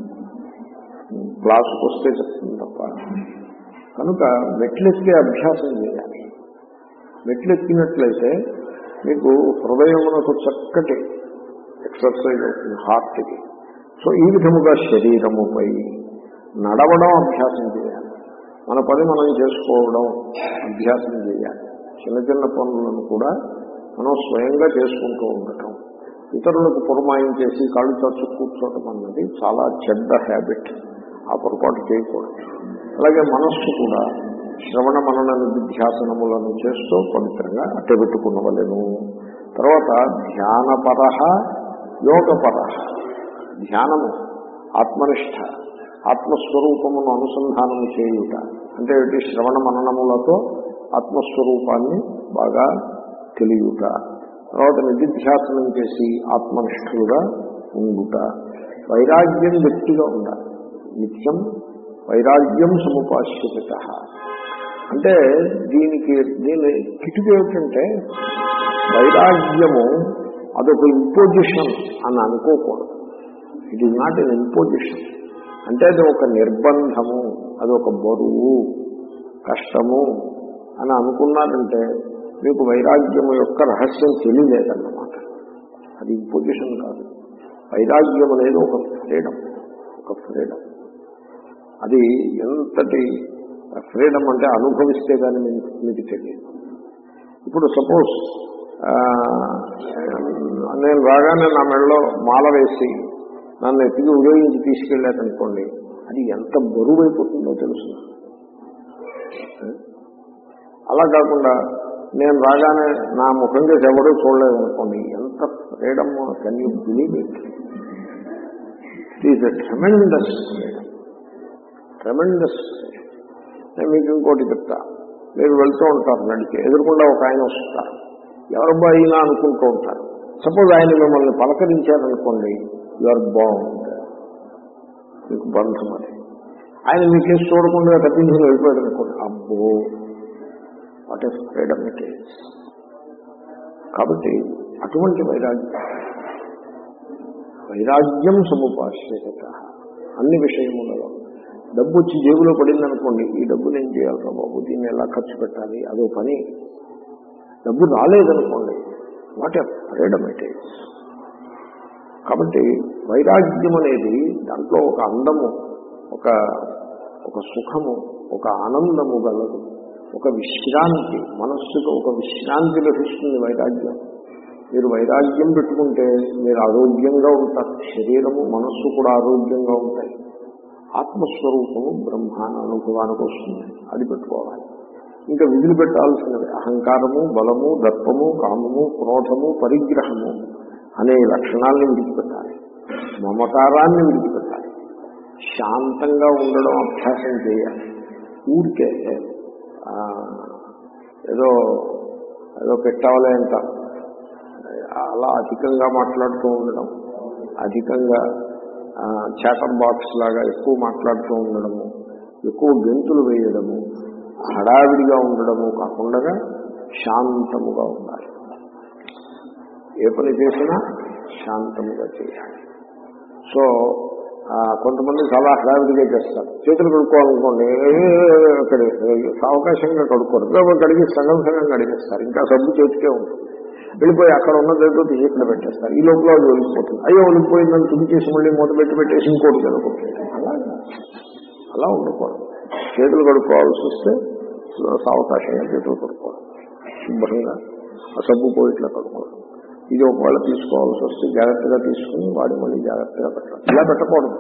క్లాసుకు వస్తే చెప్తుంది తప్ప కనుక మెట్లెక్కే అభ్యాసం చేయాలి మెట్లెక్కినట్లయితే మీకు హృదయమునకు చక్కటి ఎక్సర్సైజ్ అవుతుంది హార్ట్కి సో ఈ విధముగా శరీరముపై నడవడం అభ్యాసం చేయాలి మన పని మనం చేసుకోవడం అభ్యాసం చేయాలి చిన్న చిన్న పనులను కూడా మనం స్వయంగా చేసుకుంటూ ఉండటం ఇతరులకు పురమాయించేసి కాళ్ళు చచ్చు కూర్చోవటం అన్నది చాలా చెడ్డ హ్యాబిట్ ఆ పొరపాటు చేయకూడదు అలాగే మనస్సు కూడా శ్రవణ మనన నిధ్యాసనములను చేస్తూ పవిత్రంగా అట్టబెట్టుకునవలెను తర్వాత ధ్యానపర యోగపర ధ్యానము ఆత్మనిష్ట ఆత్మస్వరూపమును అనుసంధానము చేయుట అంటే ఏంటి శ్రవణ మననములతో ఆత్మస్వరూపాన్ని బాగా తెలియుట తర్వాత నిధిధ్యాసనం చేసి ఆత్మనిష్ఠులుగా ఉండుట వైరాగ్యం గట్టిగా ఉండాలి నిత్యం వైరాగ్యం సముపాశ్యత అంటే దీనికి దీని కిటుకు ఏమిటంటే వైరాగ్యము అదొక ఇంపోజిషన్ అని అనుకోకూడదు it is not an imposition అంటే అది ఒక నిర్బంధము అదొక బరువు కష్టము అని అనుకున్నారంటే మీకు వైరాగ్యము యొక్క రహస్యం తెలియలేదన్నమాట అది ఇంపోజిషన్ కాదు వైరాగ్యం అనేది ఒక ఫ్రీడమ్ ఒక ఫ్రీడమ్ అది ఎంతటి ఫ్రీడమ్ అంటే అనుభవిస్తే కానీ మీకు తెలియదు ఇప్పుడు సపోజ్ నేను రాగానే నా మెడలో మాల వేసి నన్ను ఎత్తికి ఉపయోగించి తీసుకెళ్ళారనుకోండి అది ఎంత బరువు అయిపోతుందో తెలుసు అలా కాకుండా నేను రాగానే నా ముఖం చేసి ఎవరూ చూడలేదు అనుకోండి ఎంత freedom can you believe it is a tremendous freedom tremendous నేను మీకు ఇంకోటి చెప్తా మీరు వెళ్తూ ఉంటారు నడిచి ఎదురుకుండా ఒక ఆయన వస్తారు ఎవరబ్బా అయినా అనుకుంటూ ఉంటారు సపోజ్ ఆయన మిమ్మల్ని పలకరించారనుకోండి యువర్ బాగుంది మీకు బంధం అది ఆయన మీకేసి చూడకుండా తప్పించుకుని వెళ్ళిపోయాడు అనుకోండి అబ్బో what is freedom it is కాబట్టి అటువంటి వైరాగ్యం వైరాగ్యం సముపాశ్యత అన్ని విషయములలో డబ్బు వచ్చి జేబులో పడింది అనుకోండి ఈ డబ్బు నేను చేయాలరా బాబు దీన్ని ఎలా ఖర్చు పెట్టాలి అదో పని డబ్బు రాలేదనుకోండి what a freedom it is కాబట్టి వైరాగ్యం అనేది దాంట్లో ఒక అందము ఒక ఒక సుఖము ఒక ఆనందము గలదు ఒక విశ్రాంతి మనస్సుకు ఒక విశ్రాంతి లభిస్తుంది వైరాగ్యం మీరు వైరాగ్యం పెట్టుకుంటే మీరు ఆరోగ్యంగా ఉంటారు శరీరము మనస్సు కూడా ఆరోగ్యంగా ఉంటాయి ఆత్మస్వరూపము బ్రహ్మాన అనుభవానికి వస్తుంది అది పెట్టుకోవాలి ఇంకా విధులు పెట్టాల్సినవి అహంకారము బలము దర్పము కామము క్రోధము పరిగ్రహము అనే లక్షణాలను విడిచిపెట్టాలి మమకారాన్ని విడిచిపెట్టాలి శాంతంగా ఉండడం అభ్యాసం చేయాలి ఊరికే ఏదో ఏదో పెట్టాలి అంట అలా అధికంగా మాట్లాడుతూ ఉండడం అధికంగా చాటర్ బాక్స్ లాగా ఎక్కువ మాట్లాడుతూ ఉండడము ఎక్కువ గెంతులు వేయడము హడావిడిగా ఉండడము కాకుండా శాంతముగా ఉండాలి ఏ పని చేసినా శాంతముగా చేయాలి సో ఆ, కొంతమంది చాలా హడావిడిగా చేస్తారు చేతులు కడుక్కోవాలనుకోండి అక్కడ అవకాశంగా కడుక్కోరు లేకపోతే కడిగి సగం సగం కడిగేస్తారు ఇంకా సబ్బు చేతికే ఉంటుంది వెళ్ళిపోయి అక్కడ ఉన్న దగ్గర తీసి ఇక్కడ పెట్టేస్తారు ఈ లోపల అది ఒలిగిపోతుంది అయ్యో ఒలిగిపోయిందని తుది చేసి మళ్ళీ మూత పెట్టి పెట్టేసి ఇంకోటి చదువుకుంటుంది అలా అలా ఉండకూడదు చేతులు కడుక్కోవాల్సి వస్తే సావకాశంగా చేతులు కడుక్కోవాలి శుభ్రంగా ఆ సబ్బు పోయి ఇట్లా కడుక్కోవడం ఇది ఒకవేళ తీసుకోవాల్సి వస్తే జాగ్రత్తగా తీసుకుని వాడి మళ్ళీ జాగ్రత్తగా పెట్టాలి ఇలా పెట్టకూడదు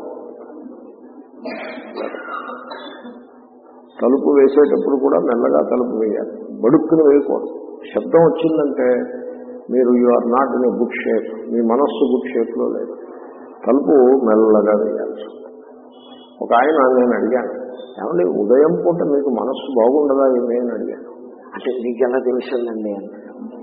తలుపు వేసేటప్పుడు కూడా మెల్లగా తలుపు వేయాలి బడుక్కుని వేయకూడదు శబ్దం వచ్చిందంటే మీరు you are not in good shape మీ మనస్సు గుడ్ షేప్ లో లేదు తలుపు మెల్లగా వేయాల్సి ఉంటుంది. ఒక ఆయన నేను అడిగాను ఏమండి ఉదయం పూట మీకు మనస్సు బాగుండదా ఏమి అని అడిగాను అంటే మీకు ఎలా తెలిసిందండి అన్నాడు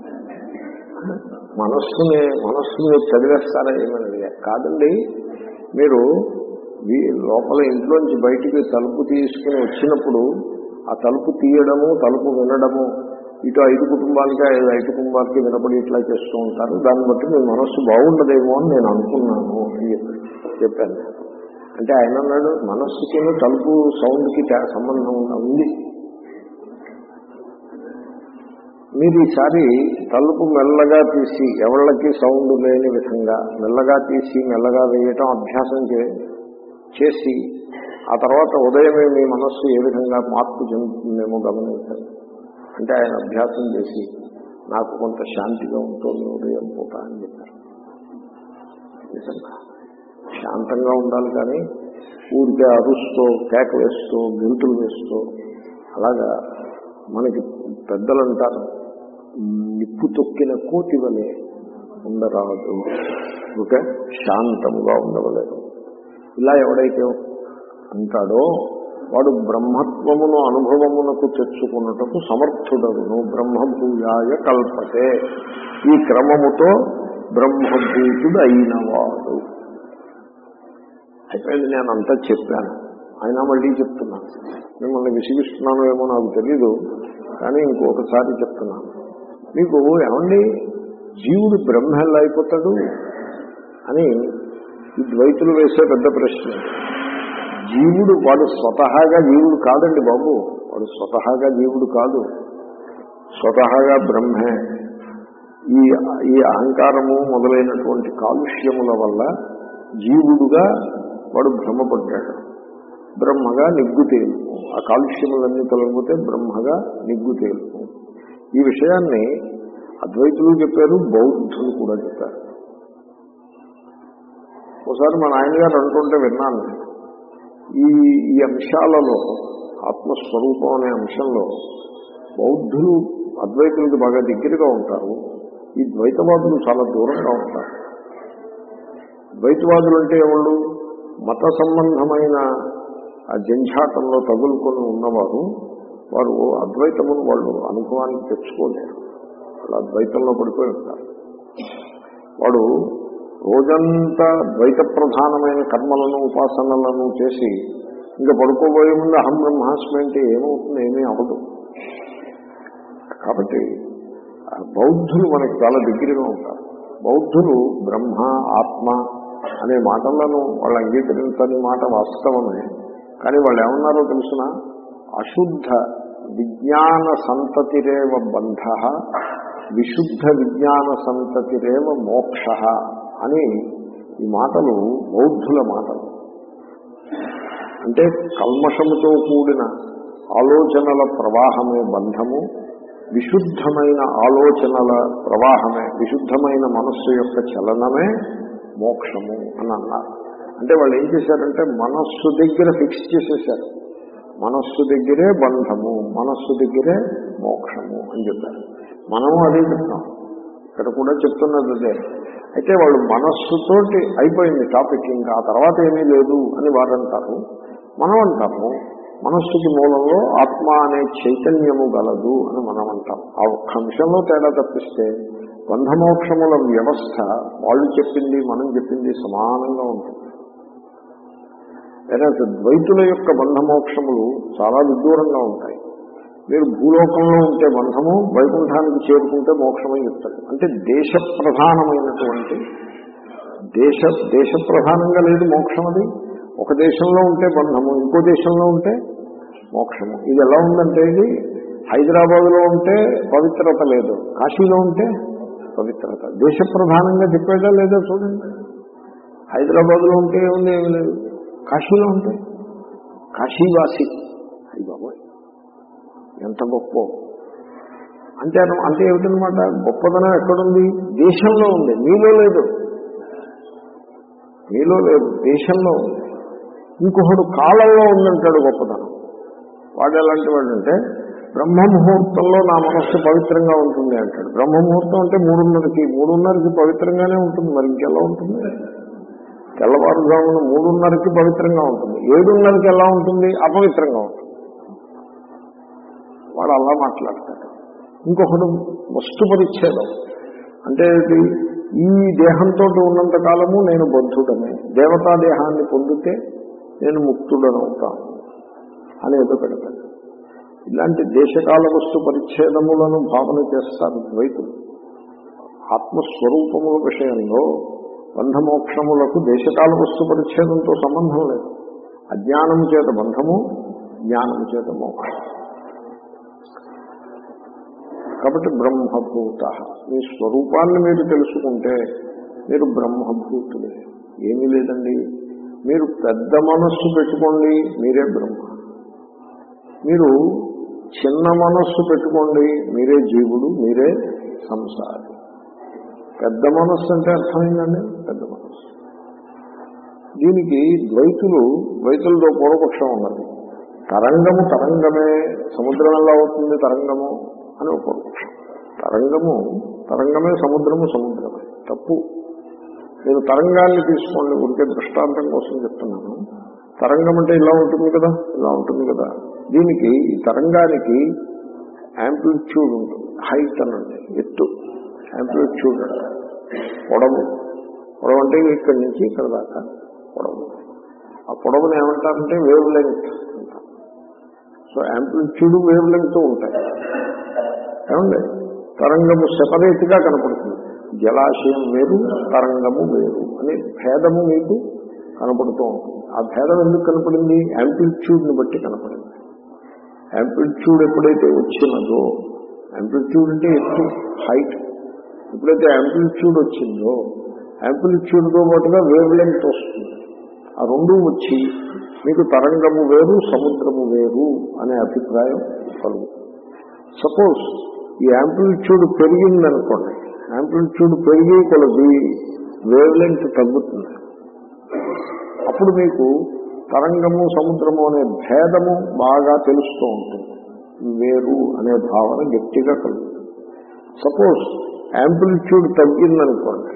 మనస్సుని మనస్సుని మీరు చదివేస్తారా ఏమని అడిగారు కాదండి మీరు వీ- లోపల ఇంట్లోంచి బయటికి తలుపు తీసుకుని వచ్చినప్పుడు ఆ తలుపు తీయడము తలుపు వినడము ఇటు ఐదు కుటుంబాలకి ఐదు ఐదు కుటుంబాలకి వినపడి ఇట్లా చేస్తూ ఉంటారు దాన్ని బట్టి మీ మనస్సు బాగుండదేమో అని నేను అనుకున్నాను అని చెప్పాను చెప్పాను అంటే ఆయన అన్నాడు మనస్సుకి తలుపు సౌండ్కి తే- సంబంధం ఉంది మీరు ఈసారి తలుపు మెల్లగా తీసి ఎవళ్ళకి సౌండ్ లేని విధంగా మెల్లగా తీసి మెల్లగా వేయటం అభ్యాసం చే- చేసి ఆ తర్వాత ఉదయమే మీ మనస్సు ఏ విధంగా మార్పు చెందుతుందేమో గమనించండి అంటే ఆయన అభ్యాసం చేసి నాకు కొంత శాంతిగా ఉంటుంది ఉదయం పూట అని చెప్పారు నిజంగా శాంతంగా ఉండాలి కానీ ఊరికే అరుస్తూ కేక వేస్తూ గెంతులు వేస్తూ అలాగా మనకి పెద్దలు అంటారు నిప్పు తొక్కిన కోతి వలె ఉండరాదు ఓకే శాంతముగా ఉండవలేదు ఇలా ఎవడైతే అంటాడో వాడు బ్రహ్మత్వమును అనుభవమునకు తెచ్చుకున్నటకు సమర్థుడను బ్రహ్మభూయాయ కల్పతే ఈ క్రమముతో బ్రహ్మభూతుడు అయినవాడు అయిపోయింది నేను అంతా చెప్పాను అయినా మళ్ళీ చెప్తున్నాను మిమ్మల్ని విసిగిస్తున్నాను ఏమో నాకు తెలీదు కానీ ఇంకొకసారి చెప్తున్నాను మీకు ఏమండి జీవుడు బ్రహ్మ ఎలా అయిపోతాడు అని ఈ ద్వైతులు వేసే పెద్ద ప్రశ్న జీవుడు వాడు స్వతహాగా జీవుడు కాదండి బాబు వాడు స్వతహాగా జీవుడు కాదు స్వతహాగా బ్రహ్మే ఈ ఈ అహంకారము మొదలైనటువంటి కాలుష్యముల వల్ల జీవుడుగా వాడు భ్రమపడ్డాడు బ్రహ్మగా నిగ్గు తేలుపు ఆ కాలుష్యములన్నీ తొలగిపోతే బ్రహ్మగా నిగ్గు తేలుపు ఈ విషయాన్ని అద్వైతులు చెప్పారు బౌద్ధులు కూడా చెప్పారు ఒకసారి మా నాయనగారు అంటుంటే విన్నాను నేను. ఈ ఈ అంశాలలో ఆత్మస్వరూపం అనే అంశంలో బౌద్ధులు అద్వైతులకు బాగా దగ్గరగా ఉంటారు ఈ ద్వైతవాదులు చాలా దూరంగా ఉంటారు ద్వైతవాదులు అంటే ఎవళ్ళు మత సంబంధమైన ఆ జంఝాటంలో తగులుకొని ఉన్నవారు వారు అద్వైతమును వాళ్ళు అనుభవానికి తెచ్చుకోలేరు వాళ్ళు అద్వైతంలో పడిపోయి ఉంటారు వాడు రోజంతా ద్వైత ప్రధానమైన కర్మలను ఉపాసనలను చేసి ఇంకా పడుకోబోయే ముందు అహం బ్రహ్మాస్మి అంటే ఏమవుతుంది ఏమీ అవ్వదు కాబట్టి ఆ బౌద్ధులు మనకి చాలా దగ్గరగా ఉంటారు బౌద్ధులు బ్రహ్మ ఆత్మ అనే మాటలను వాళ్ళు అంగీకరించని మాట వాస్తవమే కానీ వాళ్ళు ఏమన్నారో తెలుసిన అశుద్ధ విజ్ఞాన సంతతిరేవ బంధ విశుద్ధ విజ్ఞాన సంతతిరేవ మోక్ష అని ఈ మాటలు బౌద్ధుల మాటలు అంటే కల్మషముతో కూడిన ఆలోచనల ప్రవాహమే బంధము విశుద్ధమైన ఆలోచనల ప్రవాహమే విశుద్ధమైన మనస్సు యొక్క చలనమే మోక్షము అని అన్నారు అంటే వాళ్ళు ఏం చేశారంటే మనస్సు దగ్గర ఫిక్స్ చేసేసారు మనస్సు దగ్గరే బంధము మనస్సు దగ్గరే మోక్షము అని చెప్పారు మనము అదే చెప్తాం ఇక్కడ కూడా చెప్తున్నది అదే అయితే వాళ్ళు మనస్సుతోటి అయిపోయింది టాపిక్ ఇంకా ఆ తర్వాత ఏమీ లేదు అని వారు అంటారు మనం అంటాము మనస్సుకి మూలంలో ఆత్మ అనే చైతన్యము గలదు అని మనం అంటాం ఆ ఒక్క అంశంలో తేడా తప్పిస్తే బంధమోక్షముల వ్యవస్థ వాళ్ళు చెప్పింది మనం చెప్పింది సమానంగా ఉంటుంది లేదా ద్వైతుల యొక్క బంధమోక్షములు చాలా విదూరంగా ఉంటాయి మీరు భూలోకంలో ఉంటే బంధము వైకుంఠానికి చేరుకుంటే మోక్షమని చెప్తాడు అంటే దేశ ప్రధానమైనటువంటి దేశ దేశ ప్రధానంగా లేదు మోక్షం అది ఒక దేశంలో ఉంటే బంధము ఇంకో దేశంలో ఉంటే మోక్షము ఇది ఎలా ఉందంటే ఇది హైదరాబాద్లో ఉంటే పవిత్రత లేదు కాశీలో ఉంటే పవిత్రత దేశ ప్రధానంగా చెప్పేదా లేదా చూడండి హైదరాబాద్లో ఉంటే ఏముంది ఏమి లేదు కాశీలో ఉంటే కాశీవాసి అయ్యి బాబోయ్ ఎంత గొప్ప అంటే అను- అంటే ఏమిటనమాట గొప్పతనం ఎక్కడుంది దేశంలో ఉంది మీలో లేదు మీలో లేదు దేశంలో ఉంది ఇంకొకడు కాలంలో ఉందంటాడు గొప్పతనం వాడు ఎలాంటి వాడు అంటే బ్రహ్మ ముహూర్తంలో నా మనస్సు పవిత్రంగా ఉంటుంది అంటాడు బ్రహ్మ ముహూర్తం అంటే మూడున్నరకి మూడున్నరకి పవిత్రంగానే ఉంటుంది మరి ఇంకెలా ఉంటుంది తెల్లవారుజామున మూడున్నరకి పవిత్రంగా ఉంటుంది ఏడున్నరకి ఎలా ఉంటుంది అపవిత్రంగా ఉంటుంది వాడు అలా మాట్లాడతాడు ఇంకొకడు వస్తు పరిచ్ఛేదం అంటే ఏంటి? ఈ దేహంతో ఉన్నంత కాలము నేను బద్ధుడనే దేవతా దేహాన్ని పొందితే నేను ముక్తుడనవుతాను అని ఏదో పెడతాడు ఇలాంటి దేశకాల వస్తు పరిచ్ఛేదములను భావన చేస్తారు ద్వైతులు ఆత్మస్వరూపముల విషయంలో బంధమోక్షములకు దేశకాల వస్తు పరిచ్ఛేదంతో సంబంధం లేదు అజ్ఞానము చేత బంధము జ్ఞానము చేత మోక్షం కాబట్టి బ్రహ్మభూత మీ స్వరూపాన్ని మీరు తెలుసుకుంటే మీరు బ్రహ్మభూతులే ఏమీ లేదండి మీరు పెద్ద మనస్సు పెట్టుకోండి మీరే బ్రహ్మ మీరు చిన్న మనస్సు పెట్టుకోండి మీరే జీవుడు మీరే సంసారి పెద్ద మనస్సు అంటే అర్థమైందండి పెద్ద మనస్సు దీనికి ద్వైతులు ద్వైతులతో పూర్వపక్షం ఉన్నది తరంగము తరంగమే సముద్రం ఎలా అవుతుంది తరంగము అని ఒక పూర్వపక్షం తరంగము తరంగమే సముద్రము సముద్రమే తప్పు మీరు తరంగాన్ని తీసుకోండి ఉంటే దృష్టాంతం కోసం చెప్తున్నాను తరంగం అంటే ఇలా ఉంటుంది కదా ఇలా ఉంటుంది కదా దీనికి ఈ తరంగానికి యాంప్లిట్యూడ్ ఉంటుంది హైట్ అనండి ఎత్తు యాంప్లిట్యూడ్ అంటే పొడవు పొడవు అంటే ఇక్కడి నుంచి ఇక్కడ దాకా పొడవు ఆ పొడవుని ఏమంటారంటే వేవ్ లెంగ్త్ అంటారు సో యాంప్లిట్యూడ్ వేవ్ లెంగ్త్ ఉంటాయి ఏమండి తరంగము సెపరేట్ గా కనపడుతుంది జలాశయం వేరు తరంగము వేరు అనే భేదము మీకు కనపడుతూ ఉంటుంది ఆ భేదం ఎందుకు కనపడింది యాంప్లిట్యూడ్ ని బట్టి కనపడింది యాంప్లిట్యూడ్ ఎప్పుడైతే వచ్చినదో యాంప్లిట్యూడ్ అంటే ఎత్తు హైట్ ఎప్పుడైతే యాంప్లిట్యూడ్ వచ్చిందో యాంప్లిట్యూడ్ తో పాటుగా వేవ్ లెంగ్త్ వస్తుంది ఆ రెండు వచ్చి మీకు తరంగము వేరు సముద్రము వేరు అనే అభిప్రాయం కలుగుతుంది సపోజ్ ఈ యాంప్లిట్యూడ్ పెరిగిందనుకోండి యాంప్లిట్యూడ్ పెరిగే కొలది వేవ్ లెంగ్త్ తగ్గుతుంది అప్పుడు మీకు తరంగము సముద్రము అనే భేదము బాగా తెలుస్తూ ఉంటుంది వేరు అనే భావన గట్టిగా కలుగుతుంది సపోజ్ యాంప్లిట్యూడ్ తగ్గిందనుకోండి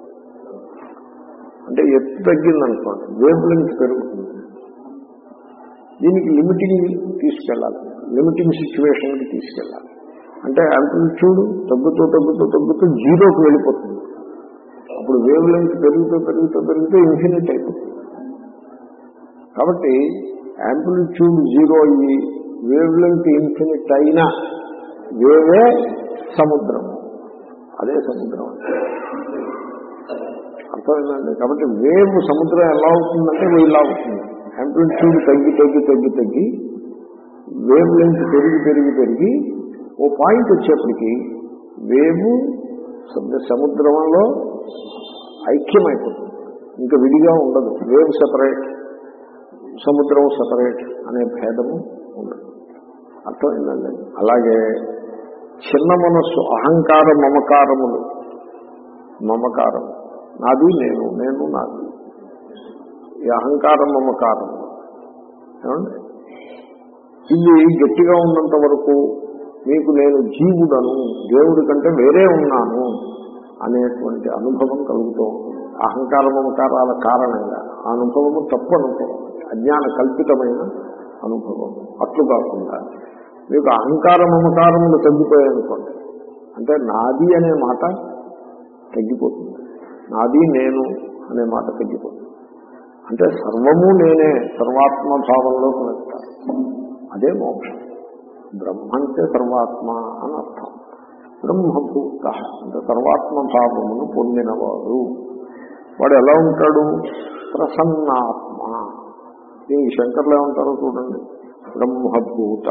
అంటే ఎత్తు తగ్గిందనుకోండి వేవ్ లెంగ్త్ పెరుగుతుంది దీనికి లిమిటింగ్ తీసుకెళ్ళాలి లిమిటింగ్ సిచ్యువేషన్కి తీసుకెళ్ళాలి అంటే యాంప్లిట్యూడ్ తగ్గుతూ తగ్గుతూ తగ్గుతూ జీరోకి వెళ్ళిపోతుంది అప్పుడు వేవ్ లెంగ్త్ పెరుగుతూ పెరుగుతూ పెరుగుతూ ఇన్ఫినిట్ అయిపోతుంది కాబట్టి యాంప్లిట్యూడ్ జీరో అయ్యి వేవ్ లెంగ్త్ ఇన్ఫినిట్ అయినా వేవే సముద్రం అదే సముద్రం అంటే అర్థమైందండి కాబట్టి వేవ్ సముద్రం ఎలా అవుతుందంటే ఇలా అవుతుంది యాంప్లిట్యూడ్ తగ్గి తగ్గి తగ్గి తగ్గి వేవ్ లెంత్ పెరిగి పెరిగి పెరిగి ఓ పాయింట్ వచ్చేప్పటికి వేవ్ సముద్ర- సముద్రంలో ఐక్యమైపోతుంది ఇంకా విడిగా ఉండదు వేవ్ సెపరేట్ సముద్రం సెపరేట్ అనే భేదము ఉండదు అర్థమైందండి అలాగే చిన్న మనస్సు అహంకార మమకారములు మమకారం నాది నేను నేను నాది ఈ అహంకారం మమకారం ఏమండి ఇది గట్టిగా ఉన్నంత వరకు మీకు నేను జీవుడను దేవుడి కంటే వేరే ఉన్నాను అనేటువంటి అనుభవం కలుగుతూ ఉంటుంది అహంకార మమకారాల కారణంగా ఆ అనుభవము తప్పు అనుభవం అజ్ఞాన కల్పితమైన అనుభవం అట్లు కాకుండా మీకు అహంకార మమకారములు తగ్గిపోయాయనుకోండి అంటే నాది అనే మాట తగ్గిపోతుంది నాది నేను అనే మాట తగ్గిపోతుంది అంటే సర్వము నేనే సర్వాత్మభావంలోకి వెళ్తాను అదే మోక్షం బ్రహ్మ అంటే సర్వాత్మ అని అర్థం బ్రహ్మభూత అంటే సర్వాత్మభావమును పొందినవాడు వాడు ఎలా ఉంటాడు ప్రసన్నాత్మ దీనికి శంకర్లు ఏమంటారో చూడండి బ్రహ్మభూత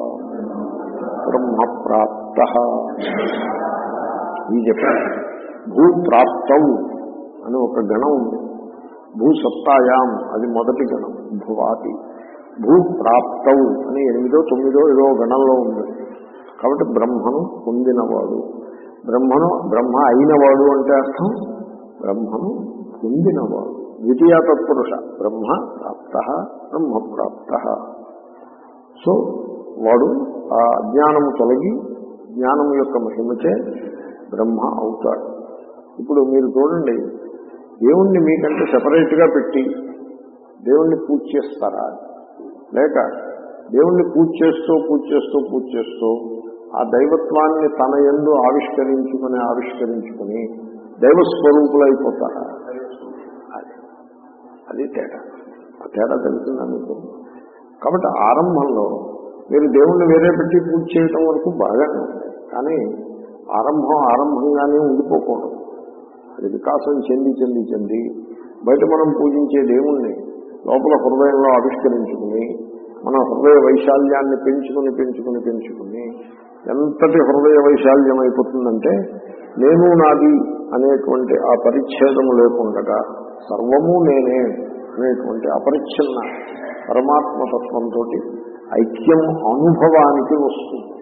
బ్రహ్మప్రాప్త ఇది చెప్పారు భూప్రాప్తం అని ఒక గణం ఉంది భూసత్తాయాం అది మొదటి గణం భువాతి భూప్రాప్తౌ అని ఎనిమిదో తొమ్మిదో ఏదో గణంలో ఉంది కాబట్టి బ్రహ్మను పొందినవాడు బ్రహ్మను బ్రహ్మ అయినవాడు అంటే అర్థం బ్రహ్మను పొందినవాడు ద్వితీయ తత్పురుష బ్రహ్మ ప్రాప్త బ్రహ్మప్రాప్త సో వాడు ఆ అజ్ఞానము తొలగి జ్ఞానం యొక్క మహిమచే బ్రహ్మ అవుతాడు ఇప్పుడు మీరు చూడండి దేవుణ్ణి మీకంటే సెపరేట్గా పెట్టి దేవుణ్ణి పూజ చేస్తారా లేక దేవుణ్ణి పూజ చేస్తూ పూజ చేస్తూ పూజ చేస్తూ ఆ దైవత్వాన్ని తన ఎందు ఆవిష్కరించుకుని ఆవిష్కరించుకుని దైవ స్వరూపులైపోతారా అది అది తేడా ఆ తేడా తెలుస్తుందా మీకు కాబట్టి ఆరంభంలో మీరు దేవుణ్ణి వేరే పెట్టి పూజ చేయటం వరకు బాగానే ఉంది కానీ ఆరంభం ఆరంభంగానే ఉండిపోకూడదు అది వికాసం చెంది చెంది చెంది బయట మనం పూజించే దేవుణ్ణి లోపల హృదయంలో ఆవిష్కరించుకుని మన హృదయ వైశాల్యాన్ని పెంచుకుని పెంచుకుని పెంచుకుని ఎంతటి హృదయ వైశాల్యం అయిపోతుందంటే నేను నాది అనేటువంటి ఆ పరిచ్ఛేదము లేకుండా సర్వము నేనే అనేటువంటి అపరిచ్ఛిన్న పరమాత్మతత్వంతో ఐక్యం అనుభవానికి వస్తుంది